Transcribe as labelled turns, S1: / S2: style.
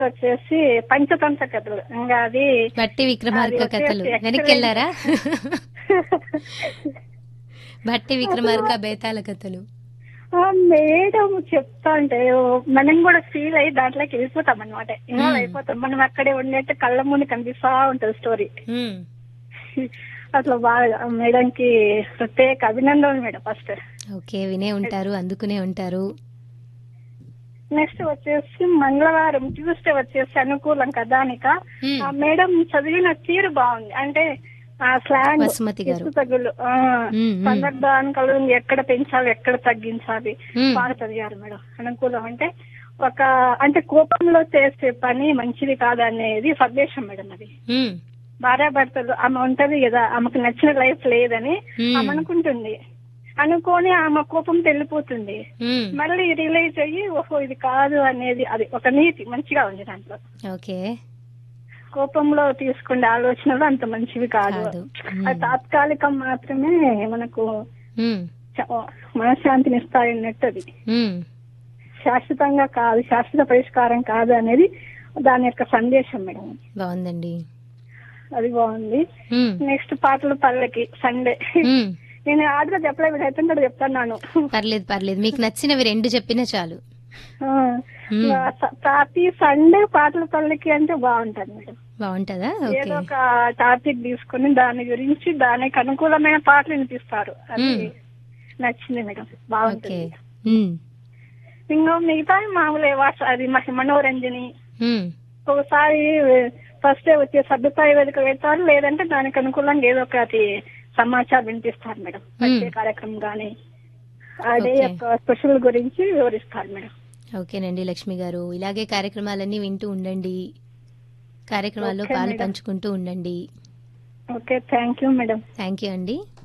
S1: వచ్చేసి పంచతంత్ర కథలు ఇంకా అది
S2: బట్టి విక్రమార్క
S1: అది వచ్చేసి
S2: కథలు
S1: excellent.
S2: వెనక్కి వెళ్ళారా బట్టి విక్రమార్క బేతాల కథలు
S1: ఆ మేడం చెప్తా అంటే ఓ మనం కూడా ఫీల్ అయ్యి దాంట్లోకి వెళ్ళిపోతాం అనమాట ఇన్వాల్వ్ అయిపోతాం మనం అక్కడే ఉండేట్టు కళ్ళ ముందు కనిపిస్తా ఉంటది స్టోరీ
S2: ఉమ్,
S1: అట్లా బాగా మేడం కి ప్రత్యేక అభినందనలు మేడం ఫస్ట్
S2: ఓకే వినే ఉంటారు అందుకునే ఉంటారు
S1: నెక్స్ట్ వచ్చేసి మంగళవారం ట్యూస్డే వచ్చేసి అనుకూలం కథానిక
S2: ఉమ్,
S1: ఆ మేడం చదివిన తీరు బాగుంది అంటే ఆ స్లాంగ్
S2: వసుమతి గారు
S1: ఎత్తు తగ్గులు ఆ,
S2: ఉమ్, ఉమ్,
S1: సందర్భానుకలు ఎక్కడ పెంచాలి ఎక్కడ తగ్గించాలి
S2: ఉమ్,
S1: బాగా చదివారు మేడం అనుకూలం అంటే ఒక అంటే కోపంలో చేసే పని మంచిది కాదనేది సందేశం మేడం అది
S2: ఉమ్,
S1: భార్యాభర్తలు ఆమె ఉంటది కదా ఆమెకు నచ్చిన లైఫ్ లేదని
S2: ఉమ్,
S1: ఆమె అనుకుంటుంది అనుకొని ఆమె కోపం వెళ్ళిపోతుంది
S2: ఉమ్,
S1: మళ్ళీ రియలైజ్ అయ్యి ఓహో ఇది కాదు అనేది అది ఒక నీతి మంచిగా ఉంది దాంట్లో
S2: ఓకే
S1: కోపంలో తీసుకునే ఆలోచనలు అంత మంచివి కాదు
S2: కాదు ఉమ్,
S1: అది తాత్కాలికం మాత్రమే మనకు
S2: ఉమ్,
S1: చ- మనశ్శాంతిని ఇస్తాయన్నట్టు అది
S2: ఉమ్,
S1: శాశ్వతంగా కాదు శాశ్వత పరిష్కారం కాదు అనేది దాని యొక్క సందేశం మేడం
S2: బాగుందండి
S1: అది బాగుంది
S2: ఉమ్,
S1: నెక్స్ట్ పాటలు పల్లకి సండే
S2: ఉమ్,
S1: నేను ఆర్డర్ చెప్పలేదు అయితే కూడా చెప్తాను
S2: పర్లేదు పర్లేదు మీకు నచ్చినవి రెండు చెప్పినా చాలు
S1: ఆ,
S2: ఉమ్,
S1: స- ప్రతి సండే పాటల పల్లకి అంటే బాగుంటది మేడం
S2: బాగుంటదా
S1: ఏదో
S2: ఓకే
S1: ఒక టాపిక్ తీసుకుని దాని గురించి దానికి అనుకూలమైన పాటలు వినిపిస్తారు అది
S2: మ్మ్.
S1: నచ్చింది మేడం
S2: ఓకే
S1: బాగుంటుంది
S2: ఉమ్,
S1: ఇంకా మిగతా మామూలే వాట్స్ అది మ- మనోరంజని
S2: ఉమ్,
S1: ఒకసారి ఫస్ట్ డే వచ్చే సదుపాయ వేదిక పెడతారు లేదంటే దానికి అనుకూలంగా ఏదో ఒకటి సమాచారం వినిపిస్తారు మేడం వచ్చే కార్యక్రమం గాని ఆ డే
S2: Okay.
S1: యొక్క స్పెషల్ గురించి వివరిస్తారు మేడం
S2: ఓకేనండి లక్ష్మి గారు ఇలాగే కార్యక్రమాలన్నీ వింటూ ఉండండి కార్యక్రమాల్లో
S1: ఓకే
S2: పాలు
S1: మేడం.
S2: పంచుకుంటూ ఉండండి
S1: okay thank you madam
S2: thank you అండి